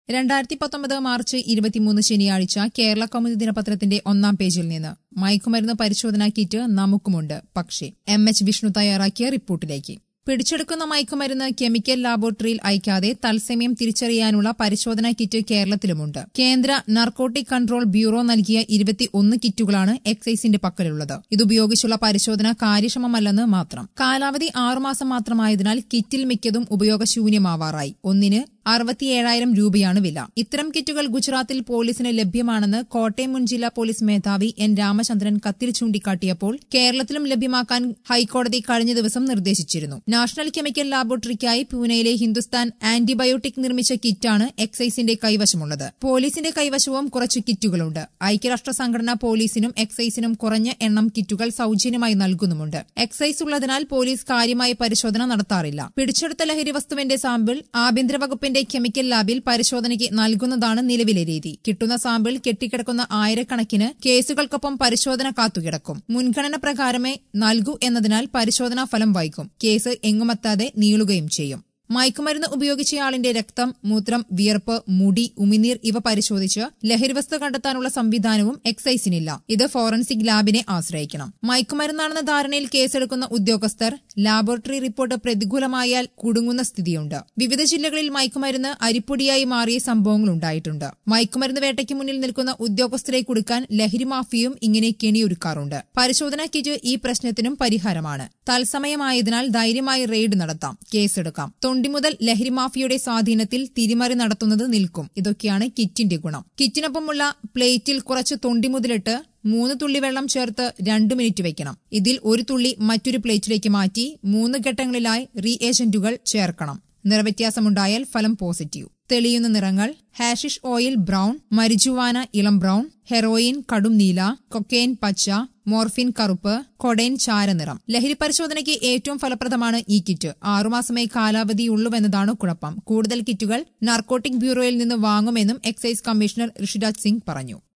രണ്ടായിരത്തി പത്തൊമ്പത് മാർച്ച് ഇരുപത്തിമൂന്ന് ശനിയാഴ്ച കേരള കൗമുദി ദിനപത്രത്തിന്റെ ഒന്നാം പേജിൽ നിന്ന് മയക്കുമരുന്ന് പരിശോധനാ കിറ്റ് നമുക്കുമുണ്ട് പക്ഷേ എം എച്ച് വിഷ്ണു തയ്യാറാക്കിയ റിപ്പോർട്ടിലേക്ക് പിടിച്ചെടുക്കുന്ന മയക്കുമരുന്ന് കെമിക്കൽ ലാബോറട്ടറിയിൽ അയക്കാതെ തത്സമയം തിരിച്ചറിയാനുള്ള പരിശോധനാ കിറ്റ് കേരളത്തിലുമുണ്ട് കേന്ദ്ര നർക്കോട്ടിക് കൺട്രോൾ ബ്യൂറോ നൽകിയ ഇരുപത്തി ഒന്ന് കിറ്റുകളാണ് എക്സൈസിന്റെ പക്കലുള്ളത് ഇതുപയോഗിച്ചുള്ള പരിശോധന കാര്യക്ഷമമല്ലെന്ന് മാത്രം കാലാവധി ആറുമാസം മാത്രമായതിനാൽ കിറ്റിൽ മിക്കതും ഉപയോഗശൂന്യമാവാറായി ഒന്നിന് അറുപത്തിയേഴായിരം രൂപയാണ് വില ഇത്തരം കിറ്റുകൾ ഗുജറാത്തിൽ പോലീസിന് ലഭ്യമാണെന്ന് കോട്ടയം മുൻ ജില്ലാ പോലീസ് മേധാവി എൻ രാമചന്ദ്രൻ കത്തിൽ ചൂണ്ടിക്കാട്ടിയപ്പോൾ കേരളത്തിലും ലഭ്യമാക്കാൻ ഹൈക്കോടതി കഴിഞ്ഞ ദിവസം നിർദ്ദേശിച്ചിരുന്നു നാഷണൽ കെമിക്കൽ ലാബോറട്ടറിക്കായി പൂനെയിലെ ഹിന്ദുസ്ഥാൻ ആന്റിബയോട്ടിക് നിർമ്മിച്ച കിറ്റാണ് എക്സൈസിന്റെ കൈവശമുള്ളത് പോലീസിന്റെ കൈവശവും കുറച്ച് കിറ്റുകളുണ്ട് ഐക്യരാഷ്ട്ര സംഘടന പോലീസിനും എക്സൈസിനും കുറഞ്ഞ എണ്ണം കിറ്റുകൾ സൌജന്യമായി നൽകുന്നുമുണ്ട് എക്സൈസ് ഉള്ളതിനാൽ പോലീസ് കാര്യമായ പരിശോധന നടത്താറില്ല പിടിച്ചെടുത്ത ലഹരി വസ്തുവിന്റെ സാമ്പിൾ ആഭ്യന്തര വകുപ്പിന്റെ കെമിക്കൽ ലാബിൽ പരിശോധനയ്ക്ക് നൽകുന്നതാണ് നിലവിലെ രീതി കിട്ടുന്ന സാമ്പിൾ കെട്ടിക്കിടക്കുന്ന ആയിരക്കണക്കിന് കേസുകൾക്കൊപ്പം പരിശോധന കാത്തുകിടക്കും മുൻഗണന പ്രകാരമേ നൽകൂ എന്നതിനാൽ പരിശോധനാ ഫലം വൈകും കേസ് എങ്ങുമെത്താതെ നീളുകയും ചെയ്യും മയക്കുമരുന്ന് ഉപയോഗിച്ചയാളിന്റെ രക്തം മൂത്രം വിയർപ്പ് മുടി ഉമിനീർ ഇവ പരിശോധിച്ച് ലഹരിവസ്തു കണ്ടെത്താനുള്ള സംവിധാനവും എക്സൈസിനില്ല ഇത് ഫോറൻസിക് ലാബിനെ ആശ്രയിക്കണം മയക്കുമരുന്നാണെന്ന ധാരണയിൽ കേസെടുക്കുന്ന ഉദ്യോഗസ്ഥർ ലാബോറട്ടറി റിപ്പോർട്ട് പ്രതികൂലമായാൽ കുടുങ്ങുന്ന സ്ഥിതിയുണ്ട് വിവിധ ജില്ലകളിൽ മയക്കുമരുന്ന് അരിപ്പൊടിയായി മാറിയ സംഭവങ്ങൾ ഉണ്ടായിട്ടുണ്ട് മയക്കുമരുന്ന് വേട്ടയ്ക്ക് മുന്നിൽ നിൽക്കുന്ന ഉദ്യോഗസ്ഥരെ കൊടുക്കാൻ ലഹരി മാഫിയും ഇങ്ങനെ കെണിയൊരുക്കാറുണ്ട് പരിശോധനാ കിറ്റ് ഈ പ്രശ്നത്തിനും പരിഹാരമാണ് തത്സമയമായതിനാൽ ധൈര്യമായി റെയ്ഡ് നടത്താം കേസെടുക്കാം തൊണ്ടി മുതൽ ലഹരി മാഫിയയുടെ സ്വാധീനത്തിൽ തിരിമറി നടത്തുന്നത് നിൽക്കും ഇതൊക്കെയാണ് കിറ്റിന്റെ ഗുണം കിറ്റിനൊപ്പമുള്ള പ്ലേറ്റിൽ കുറച്ച് തൊണ്ടി മുതലിട്ട് മൂന്ന് തുള്ളി വെള്ളം ചേർത്ത് രണ്ട് മിനിറ്റ് വെക്കണം ഇതിൽ ഒരു തുള്ളി മറ്റൊരു പ്ലേറ്റിലേക്ക് മാറ്റി മൂന്ന് ഘട്ടങ്ങളിലായി റീ ഏജന്റുകൾ ചേർക്കണം നിറവ്യത്യാസമുണ്ടായാൽ ഫലം പോസിറ്റീവ് തെളിയുന്ന നിറങ്ങൾ ഹാഷിഷ് ഓയിൽ ബ്രൌൺ മരിജുവാന ഇളം ബ്രൌൺ ഹെറോയിൻ കടും നീല കൊക്കെയിൻ പച്ച മോർഫിൻ കറുപ്പ് കൊടൈൻ ചാരനിറം ലഹരി പരിശോധനയ്ക്ക് ഏറ്റവും ഫലപ്രദമാണ് ഈ കിറ്റ് ആറുമാസമേ കാലാവധിയുള്ളൂവെന്നതാണ് കുഴപ്പം കൂടുതൽ കിറ്റുകൾ നാർക്കോട്ടിക് ബ്യൂറോയിൽ നിന്ന് വാങ്ങുമെന്നും എക്സൈസ് കമ്മീഷണർ ഋഷിരാജ് സിംഗ് പറഞ്ഞു